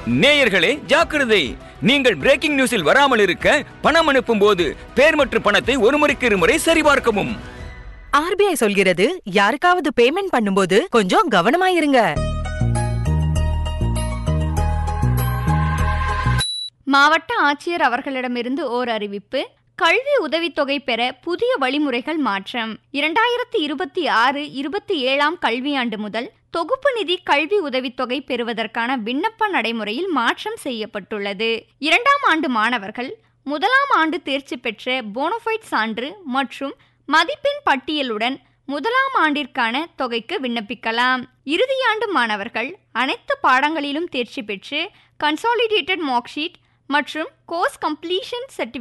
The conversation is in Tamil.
நேயர்களே ஜாக்கிரதை நீங்கள் பிரேக்கிங் நியூஸில் வராமல் இருக்க பணம் அனுப்பும் போது பேர் மற்றும் பணத்தை ஒரு முறைக்கு இருமுறை சரிபார்க்கவும் ஆர்பிஐ சொல்கிறது யாருக்காவது பேமெண்ட் பண்ணும்போது கொஞ்சம் கவனமா இருங்க மாவட்ட ஆட்சியர் அவர்களிடமிருந்து ஓர் அறிவிப்பு கல்வி உதவித்தொகை பெற புதிய வழிமுறைகள் மாற்றம் இரண்டாயிரத்தி இருபத்தி ஆறு இருபத்தி ஏழாம் கல்வியாண்டு முதல் தொகுப்பு நிதி கல்வி உதவித்தொகை பெறுவதற்கான விண்ணப்ப நடைமுறையில் மாற்றம் செய்யப்பட்டுள்ளது இரண்டாம் ஆண்டு மாணவர்கள் முதலாம் ஆண்டு தேர்ச்சி பெற்ற போனோஃபைட் சான்று மற்றும் மதிப்பெண் பட்டியலுடன் முதலாம் ஆண்டிற்கான தொகைக்கு விண்ணப்பிக்கலாம் இறுதியாண்டு மாணவர்கள் அனைத்து பாடங்களிலும் தேர்ச்சி பெற்று கன்சாலிடேட்டட் மார்க்ஷீட் மற்றும் கோர்ஸ் கம்ப்ளீஷன் சர்டிஃபிகேட்